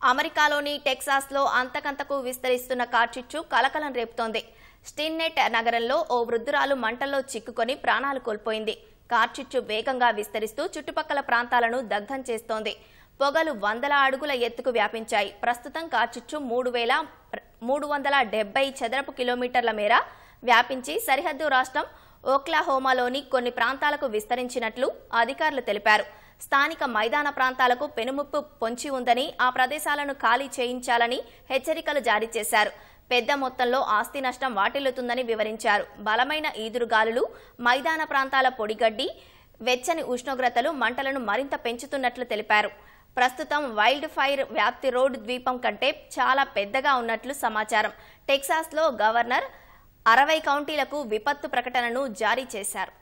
అమెరికాలోని టెక్సాస్లో అంతకంతకు విస్తరిస్తున్న కార్చిచ్చు కలకలం రేపుతోంది స్టిన్నెట్ నగరంలో ఓ వృద్ధురాలు మంటల్లో చిక్కుకొని ప్రాణాలు కోల్పోయింది కార్చిచ్చు వేగంగా విస్తరిస్తూ చుట్టుపక్కల ప్రాంతాలను దగ్ధం చేస్తోంది పొగలు వందల అడుగుల ఎత్తుకు వ్యాపించాయి ప్రస్తుతం కార్చిచ్చు మూడు వేల మూడు వందల డెబ్బై చదరపు కిలోమీటర్ల మేర వ్యాపించి సరిహద్దు రాష్ట్రం ఓక్లాహోమాలోని కొన్ని ప్రాంతాలకు విస్తరించినట్లు అధికారులు తెలిపారు స్థానిక మైదాన ప్రాంతాలకు పెనుముప్పు పొంచి ఉందని ఆ ప్రదేశాలను ఖాళీ చేయించాలని హెచ్చరికలు జారీ చేశారు పెద్ద మొత్తంలో ఆస్తి నష్టం వాటిల్లుతుందని వివరించారు బలమైన ఈదురుగాలులు మైదాన ప్రాంతాల పొడిగడ్డి వెచ్చని ఉష్ణోగ్రతలు మంటలను మరింత పెంచుతున్నట్లు తెలిపారు ప్రస్తుతం వైల్డ్ ఫైర్ వ్యాప్తి రోడ్ ద్వీపం కంటే చాలా పెద్దగా ఉన్నట్లు సమాచారం టెక్సాస్లో గవర్నర్ అరవై కౌంటీలకు విపత్తు ప్రకటనను జారీ చేశారు